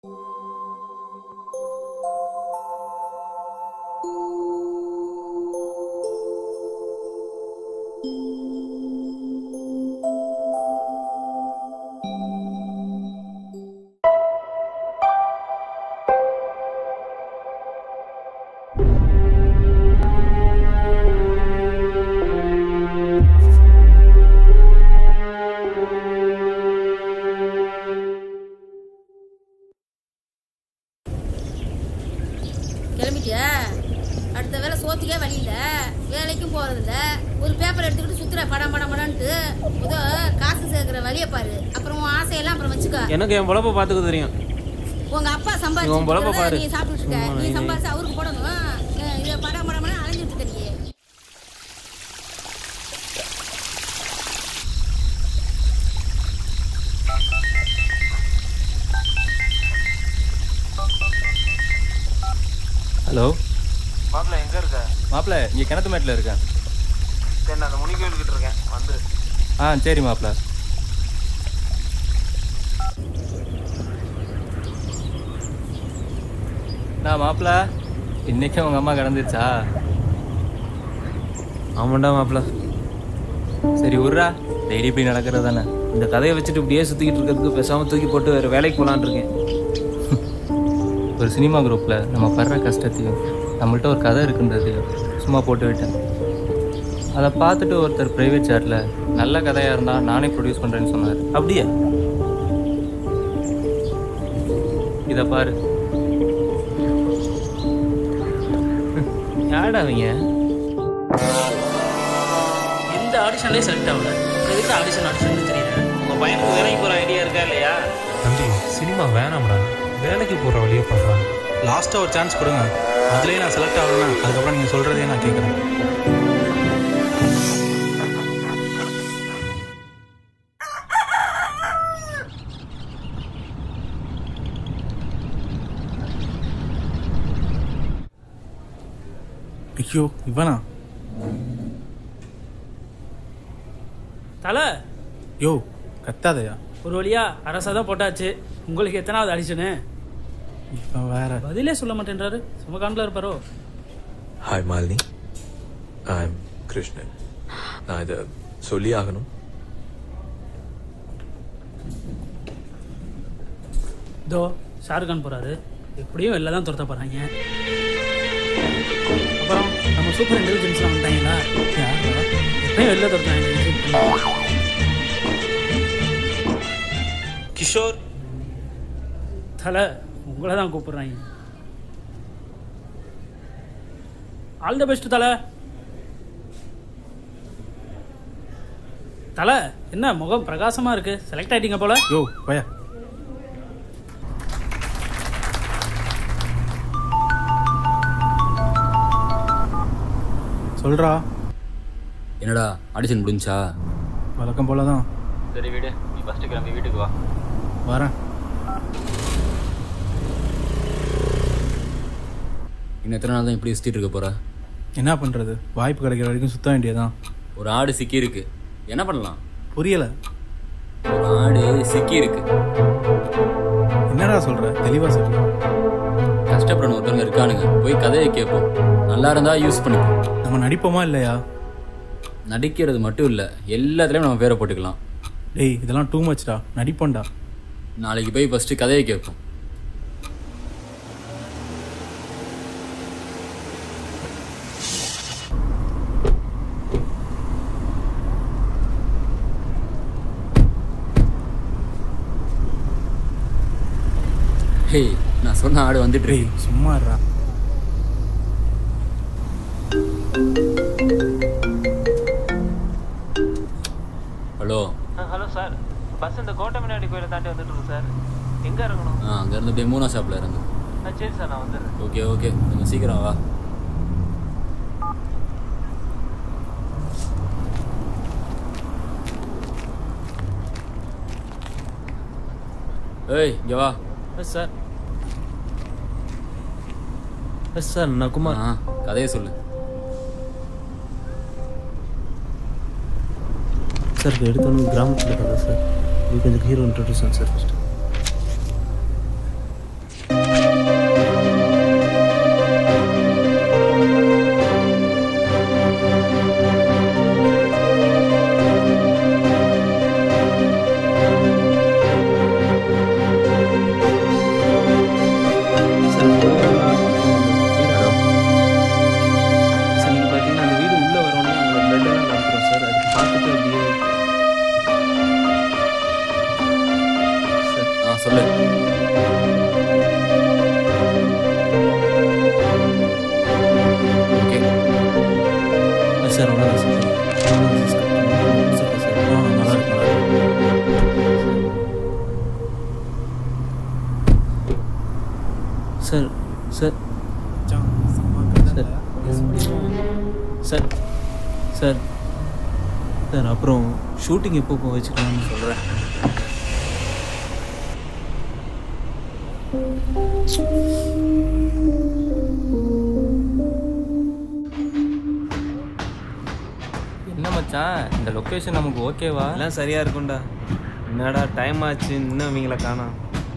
கிளம்பிட்டியா அடுத்த வேலை சோத்துக்கே வழி இல்ல வேலைக்கும் போறது இல்ல ஒரு பேப்பர் எடுத்துக்கிட்டு சுத்துற படம் படம் படம்ட்டு ஏதோ காசு சேர்க்கிற வழியை பாரு அப்புறம் உன் ஆசையெல்லாம் அப்புறம் வச்சுக்கோ எனக்கு என் பொழப்ப பார்த்துக்க தெரியும் உங்க அப்பா உன் பொழப்ப சம்பாதிச்சு பாரு. நீ சாப்பிட்டுட்டு இருக்க சும்மா நீ நீ- சம்பாதிச்சு அவருக்கு போடணும் அஹ் இதை படம் படம் படம் அலைஞ்சிட்டு இருக்க நீ ஹலோ மாப்பிள்ள எங்க இருக்க மாப்பிள்ள இங்கே கிணத்து மேட்டில் இருக்கேன் சரி நான் அந்த முனிகோயில் கிட்ட இருக்கேன் வந்துரு ஆ சரி மாப்பிள்ள நான் மாப்பிள்ள இன்னைக்கு உங்கள் அம்மா கிடந்துச்சா ஆமாண்டா மாப்பிள்ள சரி விட்றா டெய்லி இப்படி நடக்கிறது தானே இந்த கதையை வச்சுட்டு இப்படியே சுத்திக்கிட்டு இருக்கிறதுக்கு பேசாம தூக்கி போட்டு வேற வேலைக்கு போலான்னு இருக்கேன் ஒரு சினிமா குரூப்பில் நம்ம படுற கஷ்டத்தையும் நம்மள்ட்ட ஒரு கதை இருக்குன்றதையும் சும்மா போட்டு விட்டேன் அதை பார்த்துட்டு ஒருத்தர் ப்ரைவேட் சேட்டில் நல்ல கதையாக இருந்தால் நானே ப்ரொடியூஸ் பண்ணுறேன்னு சொன்னார் அப்படியா இதை பாரு யாடா அவங்க எந்த ஆடிஷன்லேயே செலக்ட் ஆகல எதுக்கு ஆடிஷன் ஆடிஷன் தெரியல உங்க பையனுக்கு வேலைக்கு போற ஐடியா இருக்கா இல்லையா தம்பி சினிமா வேணாம்டா வேலைக்கு போகிற வழியை பண்ணுறான் லாஸ்ட்டாக ஒரு சான்ஸ் கொடுங்க அதுலேயே நான் செலக்ட் ஆகலன்னா அதுக்கப்புறம் நீங்கள் சொல்கிறதே நான் கேட்குறேன் ஐயோ இவனா தலை யோ கத்தாதையா ஒரு வழியா அரசா தான் போட்டாச்சு உங்களுக்கு எத்தனாவது ஆடிஷனு இவன் வேற பதிலே சொல்ல மாட்டேன்றாரு சும்மா காண்டில் இருப்பாரோ hi Malini I am Krishnan நான் இதை சொல்லி ஆகணும் இதோ ஷாருக் கான் போறாரு எப்படியும் வெளில தான் துரத்த போறாங்க அப்புறம் நம்ம சூப்பர் இன்டெலிஜென்ஸ்லாம் வந்துட்டாங்களா எப்பயும் வெளில துரத்தாங்க கிஷோர் தலை உங்களை தான் கூப்பிடுறாங்க ஆல் த பெஸ்ட் தலை தலை என்ன முகம் பிரகாசமா இருக்கு செலக்ட் ஆயிட்டீங்க போல யோ பயா சொல்றா என்னடா ஆடிஷன் முடிஞ்சா வழக்கம் போல தான் சரி வீடு நீ ஃபஸ்ட்டு கிளம்பி வீட்டுக்கு வா வரேன் இன்னும் எத்தனை நாள் தான் இப்படி சுற்றிட்டு இருக்க போற என்ன பண்றது வாய்ப்பு கிடைக்கிற வரைக்கும் சுத்த வேண்டியதுதான் ஒரு ஆடு சிக்கி இருக்கு என்ன பண்ணலாம் புரியல ஒரு ஆடு சிக்கி இருக்கு என்னடா சொல்ற தெளிவா சொல்ற கஷ்டப்படணும் ஒருத்தவங்க இருக்கானுங்க போய் கதையை கேட்போம் நல்லா இருந்தா யூஸ் பண்ணிப்போம் நம்ம நடிப்போமா இல்லையா நடிக்கிறது மட்டும் இல்லை எல்லாத்துலேயும் நம்ம பேரை போட்டுக்கலாம் டேய் இதெல்லாம் டூ மச்டா நடிப்போம்டா நாளைக்கு போய் ஃபஸ்ட்டு கதையை கேட்போம் ஹே நான் சொன்ன ஆடு வந்துட்டு டேய் சும்மா இருடா ஹலோ ஹலோ சார் பஸ் இந்த கோட்டை முன்னாடி கோயிலை தாண்டி வந்துட்டு இருக்கு சார் எங்க இறங்கணும் ஆ அங்கேருந்து அப்படியே மூணா ஷாப்பில் இறங்கு ஆ, சரி சார் நான் வந்துடுறேன் ஓகே ஓகே கொஞ்சம் சீக்கிரம் வா ஏய் இங்க வா எஸ் சார் எஸ் சார் நான் குமார் ஆ கதையை சொல்லு சார் இது எடுத்தோன்னு கிராமத்தில் கதை சார் இது கொஞ்சம் hero introduce sir first sir sir sir sir அப்புறம் ஷூட்டிங் எப்போ போக வச்சுக்கலாம்னு சொல்கிறேன் என்ன மச்சான் இந்த லொக்கேஷன் நமக்கு ஓகேவா எல்லாம் சரியா இருக்கும்டா என்னடா டைம் ஆச்சு இன்னும் இவங்கள காணோம்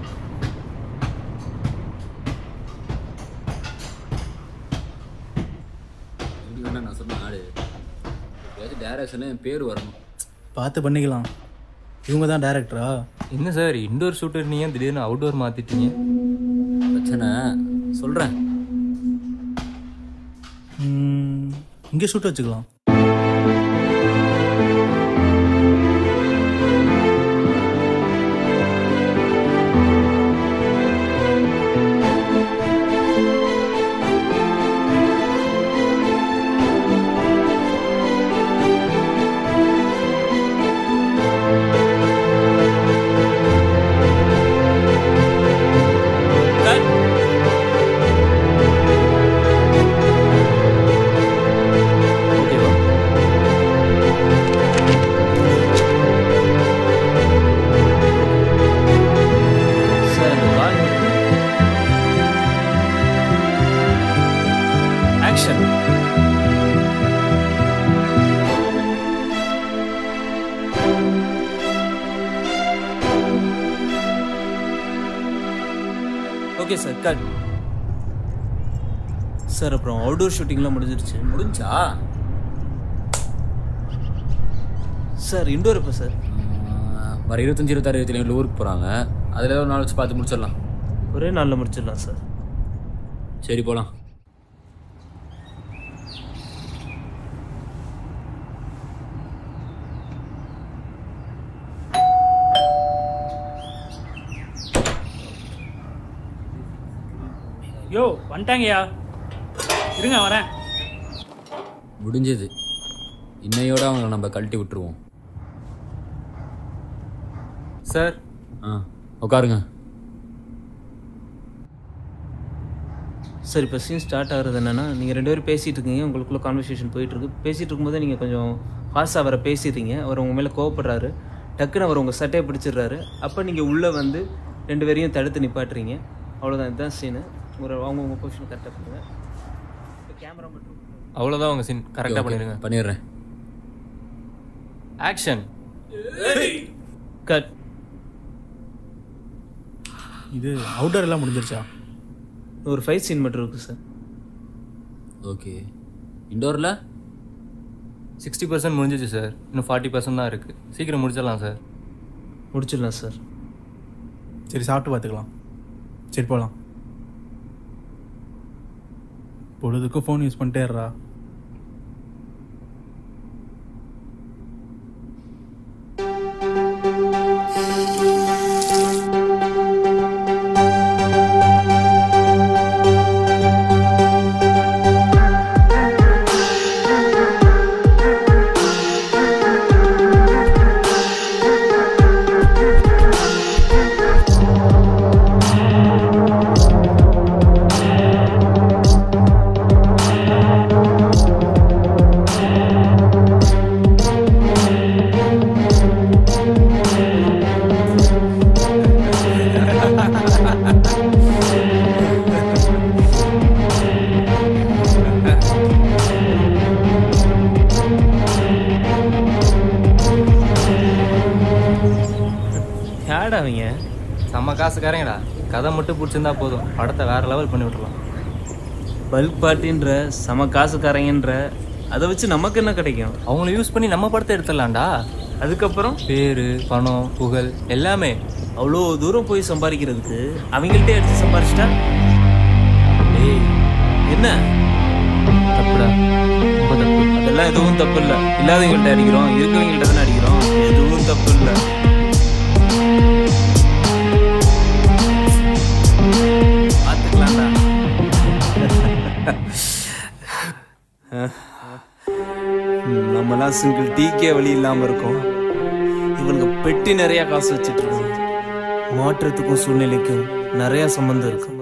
எப்படி வேணா நான் சொன்ன ஆடு எப்படியாச்சும் டேரக்ஷனு என் பேர் வரணும் பார்த்து பண்ணிக்கலாம் இவங்க தான் டேரக்டரா என்ன சார் இண்டோர் ஷூட்டர் நீங்க திடீர்னு அவுட்டோர் மாத்திட்டீங்க பிரச்சனை சொல்கிறேன் இங்கே ஷூட் வச்சுக்கலாம் ஓகேவா சார் அந்த வால் action okay sir cut sir அப்புறம் அவுடோர் ஷூட்டிங்லாம் முடிஞ்சிருச்சு முடிஞ்சா சார் இண்டோர் எப்போ சார் வர இருபத்தஞ்சி இருபத்தாறு இருபத்தி ஏழு ஊருக்கு போகிறாங்க அதில் ஒரு நாள் வச்சு பார்த்து முடிச்சிடலாம் ஒரே நாளில் முடிச்சிடலாம் சார் சரி போகலாம் யோ வந்துட்டாங்கய்யா இருங்க வரேன் முடிஞ்சது இன்னையோட அவங்கள நம்ம கழட்டி விட்டுருவோம் சார் ஆ உட்காருங்க சார் இப்போ சீன் ஸ்டார்ட் ஆகுறது என்னன்னா நீங்கள் ரெண்டு பேரும் பேசிகிட்டு இருக்கீங்க உங்களுக்குள்ள கான்வர்சேஷன் போயிட்டுருக்கு பேசிகிட்டு இருக்கும்போது நீங்கள் கொஞ்சம் ஹார்ஸ் அவரை பேசிடுறீங்க அவர் உங்கள் மேலே கோவப்படுறாரு டக்குன்னு அவர் உங்கள் சட்டையை பிடிச்சிடுறாரு அப்போ நீங்கள் உள்ளே வந்து ரெண்டு பேரையும் தடுத்து நிப்பாட்டுறீங்க அவ்வளோதான் இதுதான் சீனு ஒரு அவங்க உங்கள் பொசிஷன் கரெக்டாக பண்ணுங்கள் இப்போ கேமரா மட்டும் அவ்வளோதான் உங்க சீன் கரெக்டாக பண்ணிடுங்க பண்ணிடுறேன் ஆக்ஷன் கட் இது அவுட்டர் எல்லாம் முடிஞ்சிருச்சா ஒரு ஃபைட் சீன் மட்டும் இருக்குது சார் ஓகே இண்டோரில் சிக்ஸ்டி பர்சன்ட் முடிஞ்சிச்சு சார் இன்னும் ஃபார்ட்டி பர்சன்ட் தான் இருக்குது சீக்கிரம் முடிச்சிடலாம் சார் முடிச்சிடலாம் சார் சரி சாப்பிட்டு பார்த்துக்கலாம் சரி போகலாம் பொழுதுக்கும் ஃபோன் யூஸ் பண்ணிட்டே இருறா யாடா அவங்க செம்ம காசுக்காரங்கடா கதை மட்டும் பிடிச்சிருந்தா போதும் படத்தை வேற லெவல் பண்ணி விட்டுறலாம் பல்க் பார்ட்டின்ற சம காசுக்காரங்கன்ற அதை வச்சு நமக்கு என்ன கிடைக்கும் அவங்கள யூஸ் பண்ணி நம்ம படத்தை எடுத்துடலாம்டா அதுக்கப்புறம் பேரு பணம் புகழ் எல்லாமே அவ்வளோ தூரம் போய் சம்பாதிக்கிறதுக்கு அவங்கள்ட்ட எடுத்து சம்பாரிச்சிட்டா ஏய் என்ன தப்புடா ரொம்ப தப்பு அதெல்லாம் எதுவும் தப்பு இல்லை இல்லாதவங்கள்ட்ட அடிக்கிறோம் இருக்கவங்கள்ட்ட தானே அடிக்கிறோம் எதுவும் தப்பு இல்லை பார்த்துக்கலாம்டா ம், நம்மலாம் சிங்கிள் டீக்கே வழி இல்லாமல் இருக்கோம் இவனுக்கு பெட்டி நிறைய காசு வச்சுட்டு இருக்கோம் மாற்றத்துக்கும் சூழ்நிலைக்கும் நிறைய சம்மந்தம் இருக்கு